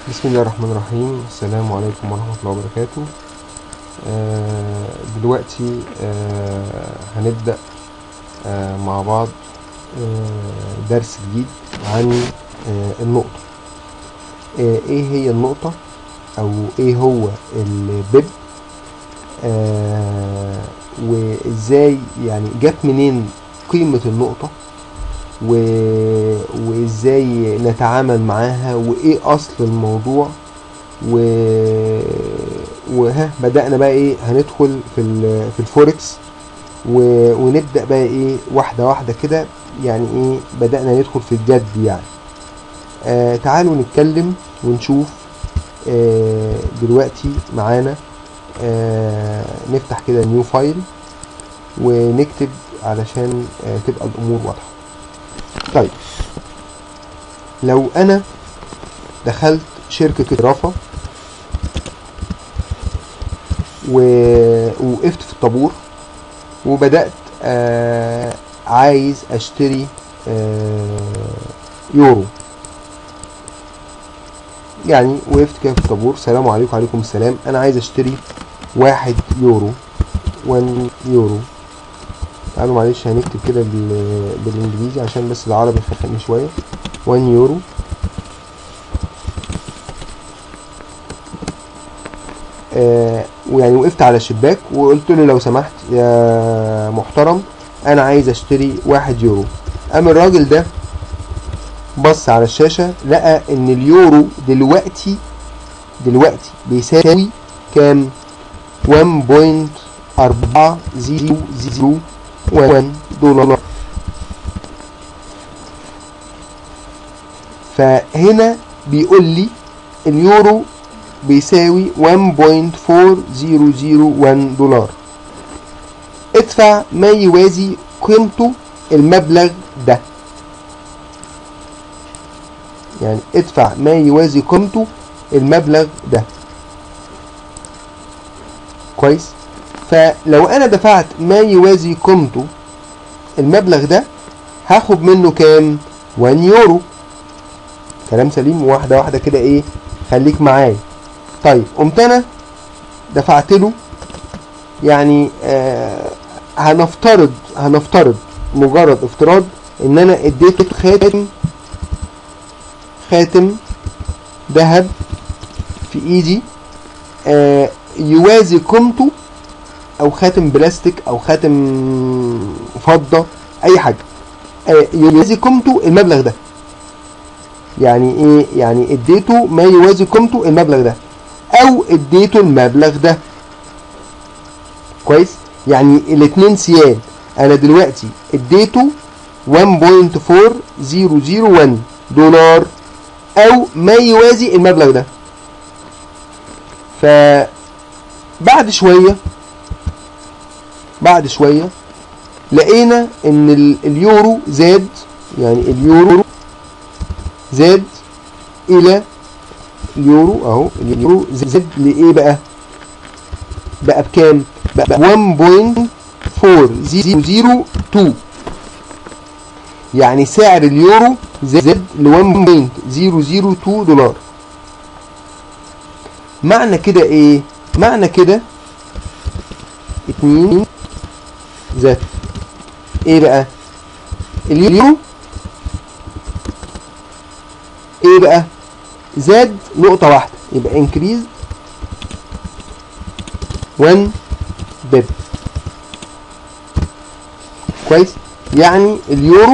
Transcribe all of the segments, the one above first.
بسم الله الرحمن الرحيم السلام عليكم ورحمة الله وبركاته آه دلوقتي آه هنبدأ آه مع بعض آه درس جديد عن آه النقطة آه ايه هي النقطة او ايه هو البيب آه وازاي يعني جت منين قيمة النقطة و... وازاي نتعامل معاها وايه اصل الموضوع و... وها بدأنا بقى ايه هندخل في ال... في الفوركس و... ونبدأ بقى ايه واحدة واحدة كده يعني ايه بدأنا ندخل في الجد يعني آه تعالوا نتكلم ونشوف آه دلوقتي معانا آه نفتح كده نيو فايل ونكتب علشان آه تبقى الامور واضحه طيب لو انا دخلت شركة رافا ووقفت في الطابور وبدأت آه عايز اشتري آه يورو يعني وقفت كده في الطابور سلام عليكم وعليكم السلام انا عايز اشتري واحد يورو 1 يورو تعالوا معلش هنكتب كده بال- بالانجليزي عشان بس العربي خفني شويه 1 يورو آه ويعني وقفت على الشباك وقلت له لو سمحت يا محترم انا عايز اشتري واحد يورو قام الراجل ده بص على الشاشة لقى ان اليورو دلوقتي دلوقتي بيساوي كام 1.400 1 دولار فهنا بيقول لي اليورو بيساوي 1.4001 دولار ادفع ما يوازي قيمته المبلغ ده يعني ادفع ما يوازي قيمته المبلغ ده كويس فلو انا دفعت ما يوازي قيمته المبلغ ده هاخد منه كام 1 يورو كلام سليم واحده واحده كده ايه خليك معايا طيب قمت انا دفعت له يعني آه هنفترض هنفترض مجرد افتراض ان انا اديته خاتم خاتم ذهب في ايدي آه يوازي قيمته او خاتم بلاستيك او خاتم فضة اي حاجة آه يوازي قيمته المبلغ ده يعني ايه يعني اديته ما يوازي قيمته المبلغ ده او اديته المبلغ ده كويس يعني الاتنين سيان انا دلوقتي اديته 1.4001 دولار او ما يوازي المبلغ ده ف بعد شوية بعد شوية لقينا ان ال- اليورو زاد يعني اليورو زاد الى اليورو اهو اليورو زاد لايه بقى بقى بكام بقى 1.4002 يعني سعر اليورو زاد ل 1.002 دولار معنى كده ايه معنى كده اتنين زاد ايه بقى اليورو ايه بقى زاد نقطة واحدة يبقى انكريز 1 بيب كويس يعني اليورو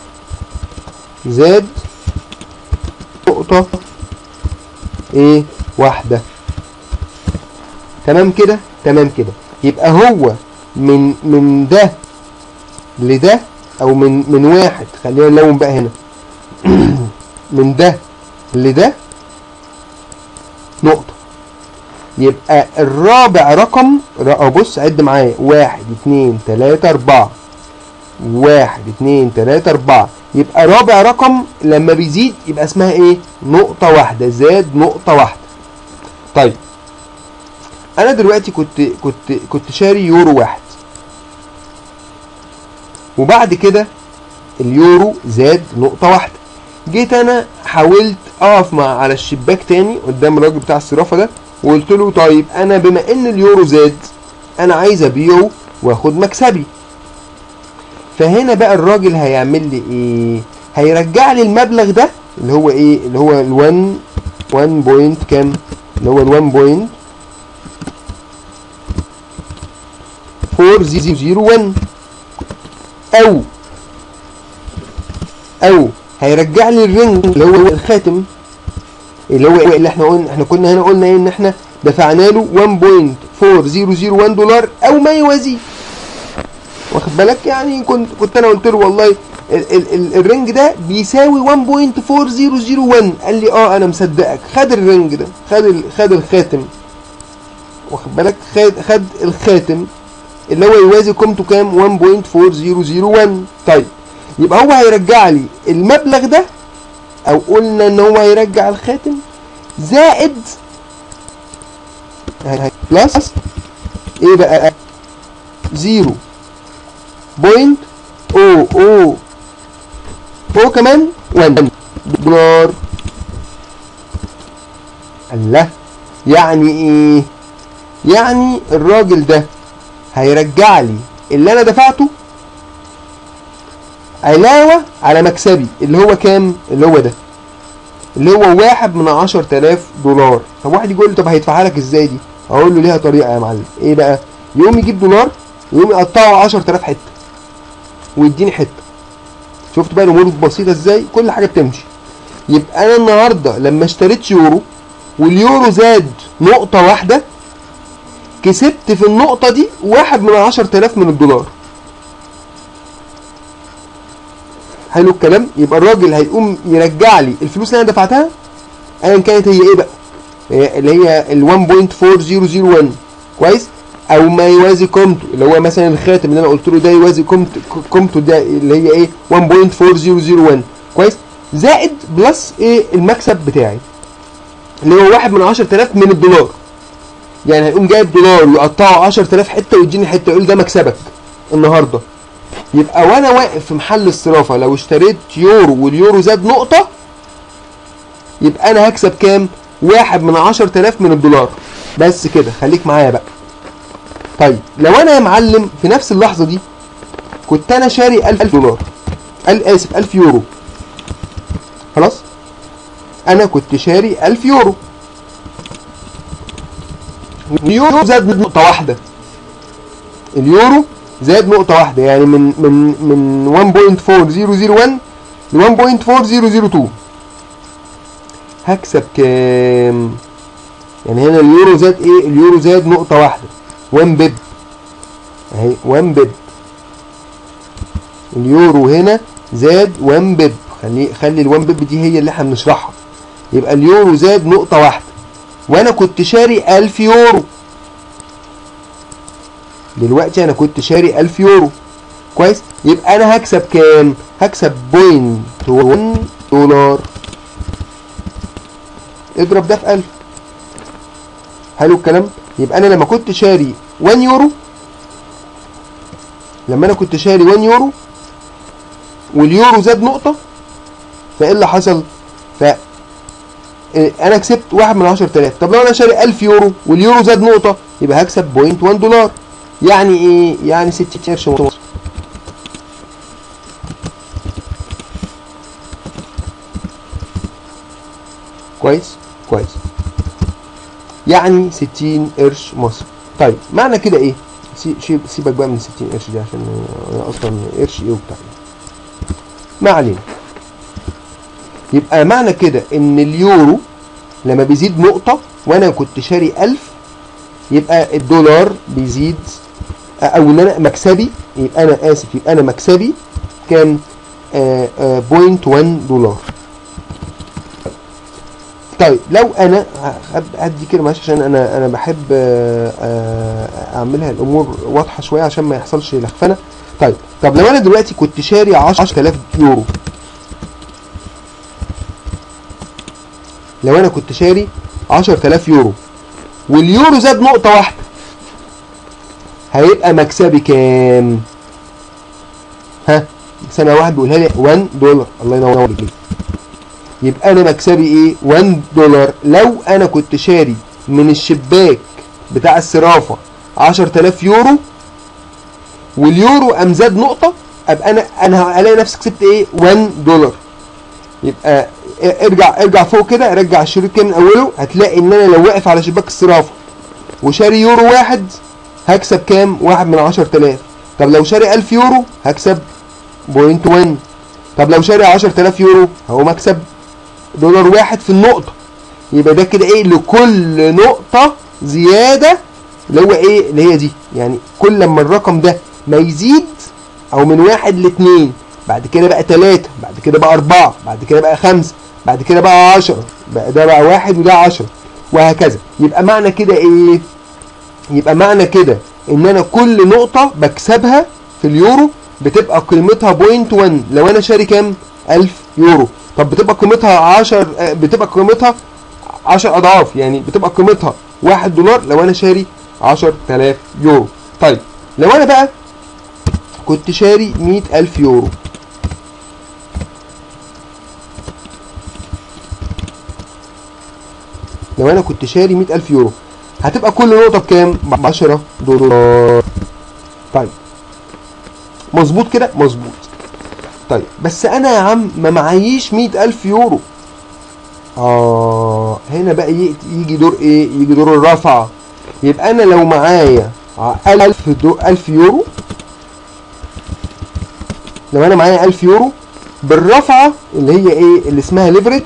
زاد نقطة ايه واحدة تمام كده تمام كده يبقى هو من من ده لده او من من واحد خلينا نلون بقى هنا من ده لده نقطة يبقى الرابع رقم ر- بص عد معايا واحد اتنين تلاتة اربعة واحد اتنين تلاتة اربعة يبقى رابع رقم لما بيزيد يبقى اسمها ايه نقطة واحدة زاد نقطة واحدة طيب انا دلوقتي كنت كنت كنت شاري يورو واحد وبعد كده اليورو زاد نقطة واحدة جيت انا حاولت اقف مع على الشباك تاني قدام الراجل بتاع الصرافه ده وقلت له طيب انا بما ان اليورو زاد انا عايز ابيعه واخد مكسبي فهنا بقى الراجل هيعمل لي ايه هيرجع لي المبلغ ده اللي هو ايه اللي هو ال1 1 بوينت كام اللي هو ال1 بوينت 4001 او او هيرجع لي الرينج اللي هو الخاتم اللي هو إيه اللي احنا قلنا احنا كنا هنا قلنا ايه ان احنا دفعنا له 1.4001 دولار او ما يوازيه واخد بالك يعني كنت كنت انا قلت له والله ال ال ال الرينج ده بيساوي 1.4001 قال لي اه انا مصدقك خد الرينج ده خد ال خد الخاتم واخد بالك خد خد الخاتم اللي هو يوازي قيمته كام 1.4001 طيب يبقى هو هيرجع لي المبلغ ده او قلنا ان هو هيرجع الخاتم زائد بلس ايه بقى زيرو بوينت او او او كمان 1 دولار الله يعني ايه يعني الراجل ده هيرجع لي اللي انا دفعته علاوة على مكسبي اللي هو كام اللي هو ده اللي هو واحد من عشر تلاف دولار طب واحد يقول لي طب هيدفعها لك ازاي دي اقول له ليها طريقة يا معلم ايه بقى يقوم يجيب دولار يقوم يقطعه عشر تلاف حتة ويديني حتة شفت بقى الامور بسيطة ازاي كل حاجة بتمشي يبقى انا النهاردة لما اشتريت يورو واليورو زاد نقطة واحدة كسبت في النقطة دي واحد من عشر تلاف من الدولار حلو الكلام يبقى الراجل هيقوم يرجع لي الفلوس اللي انا دفعتها ايا كانت هي ايه بقى هي اللي هي ال 1.4001 كويس او ما يوازي قيمته اللي هو مثلا الخاتم اللي انا قلت له ده يوازي قيمته قيمته ده اللي هي ايه 1.4001 كويس زائد بلس ايه المكسب بتاعي اللي هو واحد من 10000 من الدولار يعني هيقوم جايب دولار ويقطعه 10000 حته ويديني حته يقول ده مكسبك النهارده يبقى وانا واقف في محل الصرافه لو اشتريت يورو واليورو زاد نقطه يبقى انا هكسب كام واحد من عشر تلاف من الدولار بس كده خليك معايا بقى طيب لو انا يا معلم في نفس اللحظه دي كنت انا شاري 1000 دولار قال اسف 1000 يورو خلاص انا كنت شاري 1000 يورو اليورو زاد نقطه واحده اليورو زاد نقطة واحدة يعني من من من 1.4001 ل 1.4002 هكسب كام؟ يعني هنا اليورو زاد ايه؟ اليورو زاد نقطة واحدة 1 بيب اهي 1 بيب اليورو هنا زاد 1 بيب خلي خلي ال 1 بيب دي هي اللي احنا بنشرحها يبقى اليورو زاد نقطة واحدة وانا كنت شاري 1000 يورو دلوقتي انا كنت شاري 1000 يورو كويس يبقى انا هكسب كام هكسب بوينت 1 دولار اضرب ده في 1000 حلو الكلام يبقى انا لما كنت شاري 1 يورو لما انا كنت شاري 1 يورو واليورو زاد نقطة فايه اللي حصل ف انا كسبت واحد من 10000 طب لو انا شاري 1000 يورو واليورو زاد نقطة يبقى هكسب بوينت 1 دولار يعني ايه يعني 60 قرش مصري كويس كويس يعني 60 قرش مصري طيب معنى كده ايه سي- سيبك بقى من 60 قرش دي عشان انا اصلا قرش ايه وبتاع ما علينا يبقى معنى كده ان اليورو لما بيزيد نقطة وانا كنت شاري 1000 يبقى الدولار بيزيد او ان انا مكسبي يبقى انا اسف يبقى انا مكسبي كان بوينت 1 دولار طيب لو انا ادي كده معلش عشان انا انا بحب آه، آه، اعملها الامور واضحه شويه عشان ما يحصلش لخفنه طيب طب لو انا دلوقتي كنت شاري 10000 يورو لو انا كنت شاري 10000 يورو واليورو زاد نقطة واحدة هيبقى مكسبي كام؟ ها؟ سنة واحد بيقولها لي 1 دولار الله ينور عليك يبقى انا مكسبي ايه 1 دولار لو انا كنت شاري من الشباك بتاع الصرافه 10000 يورو واليورو قام زاد نقطه ابقى انا انا هلاقي نفسي كسبت ايه 1 دولار يبقى ارجع ارجع فوق كده رجع الشريط كده من اوله هتلاقي ان انا لو واقف على شباك الصرافه وشاري يورو واحد هكسب كام؟ واحد من 10000 طب لو شاري 1000 يورو هكسب بوينت 1 طب لو شاري 10000 يورو هقوم اكسب دولار واحد في النقطه يبقى ده كده ايه لكل نقطه زياده اللي هو ايه اللي هي دي يعني كل لما الرقم ده ما يزيد او من واحد لاتنين بعد كده بقى تلاتة بعد كده بقى أربعة بعد كده بقى خمسة بعد كده بقى عشرة بقى ده بقى واحد وده عشرة وهكذا يبقى معنى كده ايه يبقى معنى كده ان انا كل نقطة بكسبها في اليورو بتبقى قيمتها بوينت 1 لو انا شاري كام 1000 يورو طب بتبقى قيمتها 10 بتبقى قيمتها 10 اضعاف يعني بتبقى قيمتها 1 دولار لو انا شاري 10000 يورو طيب لو انا بقى كنت شاري 100000 يورو لو انا كنت شاري 100000 يورو هتبقى كل نقطة بكام؟ ب 10 دولار طيب مظبوط كده؟ مظبوط طيب بس انا يا عم ما معيش 100000 يورو اه هنا بقى يجي دور ايه؟ يجي دور الرفعة يبقى انا لو معايا 1000 دو 1000 يورو لو انا معايا 1000 يورو بالرفعة اللي هي ايه؟ اللي اسمها ليفرج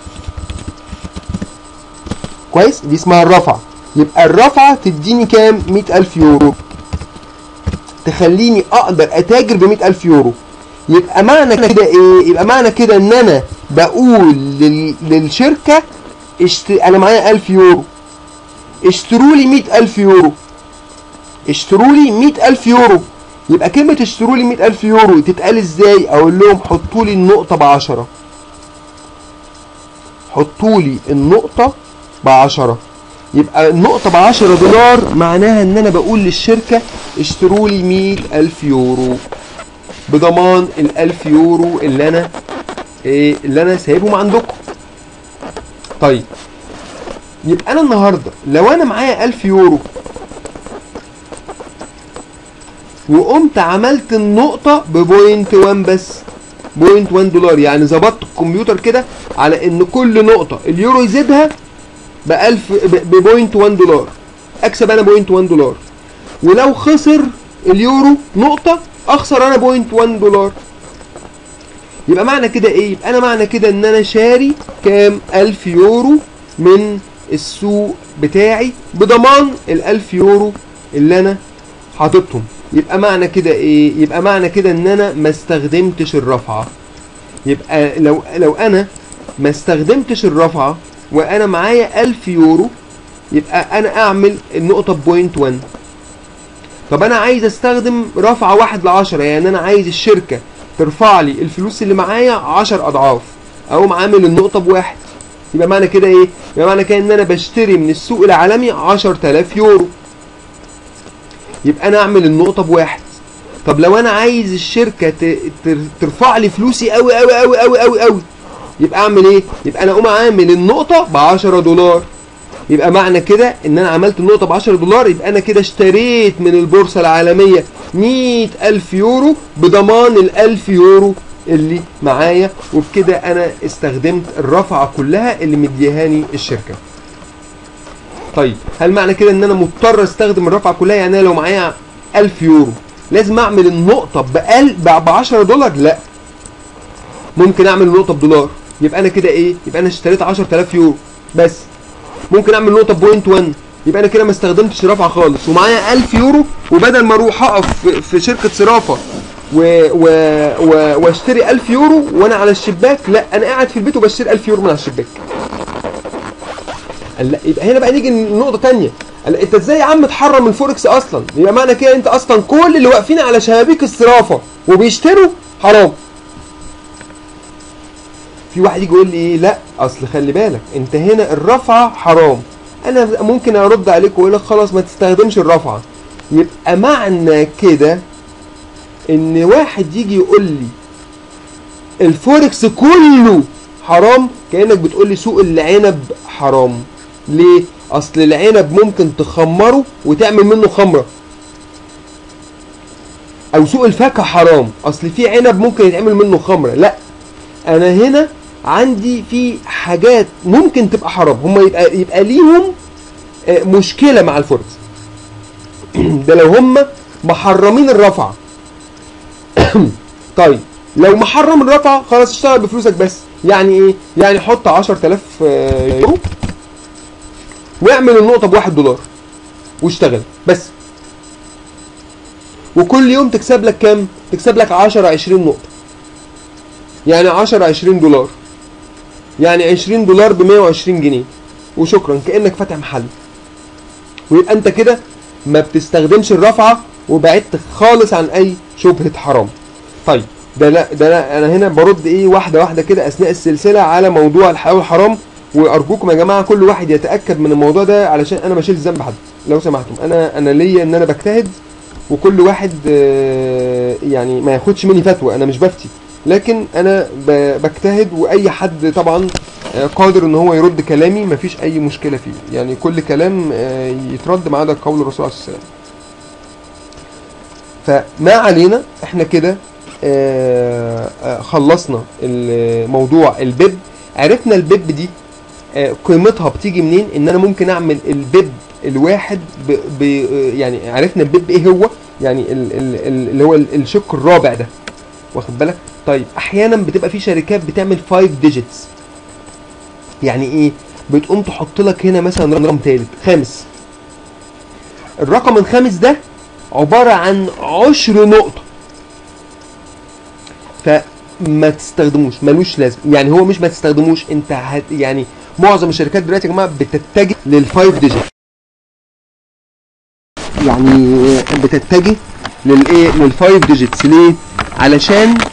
كويس؟ دي اسمها الرفعة يبقى الرفعة تديني كام 100000 يورو تخليني اقدر اتاجر ب 100000 يورو يبقى معنى كده ايه يبقى معنى كده ان انا بقول لل... للشركة اشت... انا معايا 1000 يورو اشتروا لي 100000 يورو اشتروا لي 100000 يورو يبقى كلمة اشتروا لي 100000 يورو تتقال ازاي اقول لهم حطوا لي النقطة ب 10 حطوا لي النقطة ب 10 يبقى النقطة ب 10 دولار معناها ان انا بقول للشركة اشتروا لي 100000 يورو بضمان ال 1000 يورو اللي انا ايه اللي انا سايبهم عندكم طيب يبقى انا النهارده لو انا معايا 1000 يورو وقمت عملت النقطة ببوينت 1 بس بوينت 1 دولار يعني ظبطت الكمبيوتر كده على ان كل نقطة اليورو يزيدها ب 1000 ببوينت 1 دولار اكسب انا بوينت 1 دولار ولو خسر اليورو نقطة اخسر انا بوينت 1 دولار يبقى معنى كده ايه يبقى انا معنى كده ان انا شاري كام 1000 يورو من السوق بتاعي بضمان ال 1000 يورو اللي انا حاططهم يبقى معنى كده ايه يبقى معنى كده ان انا ما استخدمتش الرفعه يبقى لو لو انا ما استخدمتش الرفعه وانا معايا 1000 يورو يبقى انا اعمل النقطه بوينت 1 طب انا عايز استخدم رفعه واحد ل 10 يعني انا عايز الشركه ترفع لي الفلوس اللي معايا 10 اضعاف اقوم عامل النقطه بواحد يبقى معنى كده ايه يبقى معنى كده ان انا بشتري من السوق العالمي 10000 يورو يبقى انا اعمل النقطه بواحد طب لو انا عايز الشركه ترفع لي فلوسي قوي قوي قوي قوي قوي قوي يبقى اعمل ايه يبقى انا اقوم عامل النقطه ب 10 دولار يبقى معنى كده ان انا عملت النقطه ب 10 دولار يبقى انا كده اشتريت من البورصه العالميه 100000 يورو بضمان ال 1000 يورو اللي معايا وبكده انا استخدمت الرفعه كلها اللي مديهاني الشركه طيب هل معنى كده ان انا مضطر استخدم الرفعه كلها يعني انا لو معايا 1000 يورو لازم اعمل النقطه بأقل ب 10 دولار لا ممكن اعمل النقطه بدولار يبقى انا كده ايه يبقى انا اشتريت 10000 يورو بس ممكن اعمل نقطه بوينت 1 يبقى انا كده ما استخدمتش رفعه خالص ومعايا 1000 يورو وبدل ما اروح اقف في شركه صرافه و... و... و... واشتري 1000 يورو وانا على الشباك لا انا قاعد في البيت وبشتري 1000 يورو من على الشباك لا يبقى هنا بقى نيجي لنقطه ثانيه انت ازاي يا عم تحرم الفوركس اصلا يبقى معنى كده انت اصلا كل اللي واقفين على شبابيك الصرافه وبيشتروا حرام في واحد يجي يقول لي ايه لا اصل خلي بالك انت هنا الرفعه حرام انا ممكن ارد عليك واقول لك خلاص ما تستخدمش الرفعه يبقى معنى كده ان واحد يجي يقول لي الفوركس كله حرام كانك بتقول لي سوق العنب حرام ليه اصل العنب ممكن تخمره وتعمل منه خمره او سوق الفاكهه حرام اصل في عنب ممكن يتعمل منه خمره لا انا هنا عندي في حاجات ممكن تبقى حرام هم يبقى يبقى ليهم آه، مشكله مع الفوركس ده لو هم محرمين الرفعه طيب لو محرم الرفعه خلاص اشتغل بفلوسك بس يعني ايه يعني حط 10000 آه، يورو واعمل النقطه بواحد دولار واشتغل بس وكل يوم تكسب لك كام تكسب لك 10 20 نقطه يعني 10 20 دولار يعني 20 دولار ب 120 جنيه وشكرا كانك فاتح محل ويبقى انت كده ما بتستخدمش الرفعه وبعدت خالص عن اي شبهه حرام طيب ده لا ده لا انا هنا برد ايه واحده واحده كده اثناء السلسله على موضوع الحلال والحرام وارجوكم يا جماعه كل واحد يتاكد من الموضوع ده علشان انا ما اشيل ذنب حد لو سمحتم انا انا ليا ان انا بجتهد وكل واحد آه، يعني ما ياخدش مني فتوى انا مش بفتي لكن انا ب- بجتهد واي حد طبعا آه، قادر ان هو يرد كلامي مفيش اي مشكله فيه يعني كل كلام آه، يترد ما عدا قول الرسول عليه الصلاه والسلام فما علينا احنا كده آه، آه، خلصنا الموضوع البيب عرفنا البيب دي آه، قيمتها بتيجي منين ان انا ممكن اعمل البيب الواحد ب ب آه، يعني عرفنا البيب ايه هو يعني ال ال ال اللي هو ال- الشق الرابع ده واخد بالك طيب احيانا بتبقى في شركات بتعمل 5 ديجيتس يعني ايه بتقوم تحط لك هنا مثلا رقم ثالث خامس الرقم الخامس ده عبارة عن عشر نقطة فما تستخدموش ملوش لازم يعني هو مش ما تستخدموش انت هت يعني معظم الشركات دلوقتي يا جماعة بتتجه للفايف ديجيت يعني بتتجه للايه للفايف ديجيتس ليه علشان